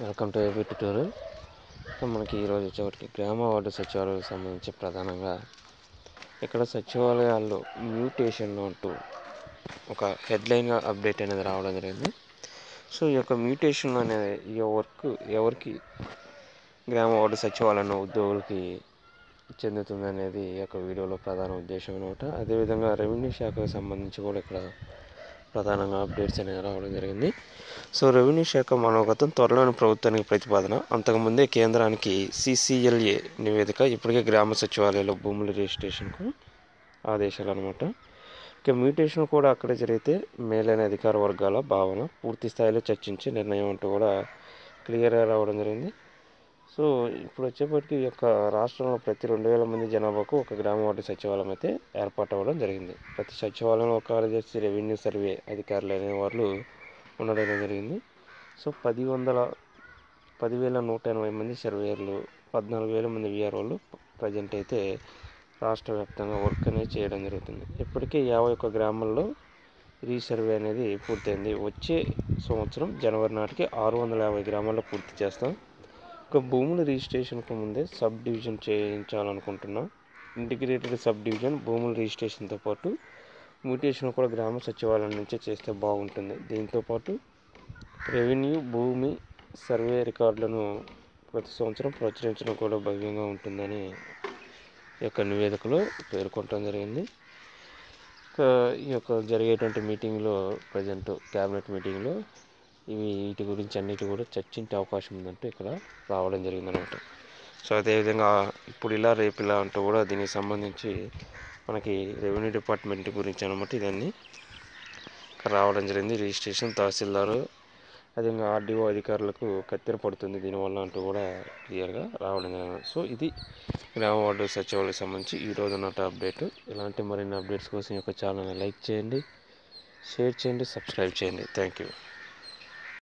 welcome to AP tutorial so మనకి ఈరోజు వచ్చేటికి గ్రామ వార్డు సచివాలయాలకు సంబంధించి ప్రధానంగా ఇక్కడ సచివాలయాల్లో మ్యూటేషన్ అంటూ ఒక హెడ్లైన్గా అప్డేట్ అనేది రావడం జరిగింది సో ఈ యొక్క మ్యూటేషన్ అనేది ఈ వర్క్ ఎవరికి గ్రామ వార్డు సచివాలయం ఉద్యోగులకి చెందుతుంది అనేది ఈ యొక్క వీడియోలో ప్రధాన ఉద్దేశం అనమాట అదేవిధంగా రెవెన్యూ శాఖకు సంబంధించి కూడా ఇక్కడ ప్రధానంగా అప్డేట్స్ అనేవి రావడం జరిగింది సో రెవెన్యూ శాఖ మనోగతం త్వరలోని ప్రభుత్వానికి ప్రతిపాదన అంతకుముందే కేంద్రానికి సిసిఎల్ఏ నివేదిక ఇప్పటికే గ్రామ సచివాలయాల్లో భూముల రిజిస్ట్రేషన్కు ఆదేశాలు అనమాట ఇక మ్యూటేషన్ కూడా అక్కడ జరిగితే మేలైన అధికార వర్గాల భావన పూర్తి స్థాయిలో చర్చించి నిర్ణయం అంటూ కూడా క్లియర్గా రావడం జరిగింది సో ఇప్పుడు వచ్చేప్పటికి ఈ యొక్క రాష్ట్రంలో ప్రతి రెండు వేల మంది జనాభాకు ఒక గ్రామ వార్డు సచివాలయం అయితే ఏర్పాటు అవ్వడం జరిగింది ప్రతి సచివాలయంలో ఒక కార్యదర్శి రెవెన్యూ సర్వే అధికారులు అనే వాళ్ళు ఉండడం జరిగింది సో పది వందల పదివేల నూట ఎనభై మంది సర్వేయర్లు పద్నాలుగు వేల మంది విఆర్ఓలు ప్రజెంట్ అయితే రాష్ట్ర వ్యాప్తంగా వర్క్ అనేది చేయడం జరుగుతుంది ఇప్పటికే యాభై ఒక్క గ్రామాల్లో రీసర్వే అనేది పూర్తయింది వచ్చే సంవత్సరం జనవరి నాటికి ఆరు వందల యాభై గ్రామాల్లో పూర్తి చేస్తాం ఒక భూముల రిజిస్ట్రేషన్కు ముందే సబ్ డివిజన్ చేయించాలనుకుంటున్నాం ఇంటిగ్రేటెడ్ సబ్ డివిజన్ భూముల రిజిస్ట్రేషన్తో పాటు మ్యూటేషన్ కూడా గ్రామ సచివాలయం నుంచే చేస్తే బాగుంటుంది దీంతోపాటు రెవెన్యూ భూమి సర్వే రికార్డులను ప్రతి సంవత్సరం ప్రచురించడం కూడా భవ్యంగా ఉంటుందని ఈ యొక్క నివేదికలో పేర్కొనడం జరిగింది ఇంకా ఈ యొక్క జరిగేటువంటి మీటింగ్లో ప్రజెంట్ క్యాబినెట్ మీటింగ్లో ఇవి వీటి గురించి అన్నిటి కూడా చర్చించే అవకాశం ఉందంటూ ఇక్కడ రావడం జరిగిందనమాట సో అదేవిధంగా ఇప్పుడు ఇలా రేపు ఇలా అంటూ కూడా దీనికి సంబంధించి మనకి రెవెన్యూ డిపార్ట్మెంట్ గురించి అనమాట ఇదన్నీ ఇక్కడ రావడం జరిగింది రిజిస్ట్రేషన్ తహసీల్దారు అదేవిధంగా ఆర్డీఓ అధికారులకు కత్తెర పడుతుంది దీనివల్ల అంటూ కూడా క్లియర్గా రావడం జరిగింది సో ఇది గ్రామ వార్డు సచివాలయం సంబంధించి ఈ రోజు ఉన్నట్టు అప్డేట్ ఇలాంటి మరిన్ని అప్డేట్స్ కోసం ఈ యొక్క ఛానల్ని లైక్ చేయండి షేర్ చేయండి సబ్స్క్రైబ్ చేయండి థ్యాంక్ యూ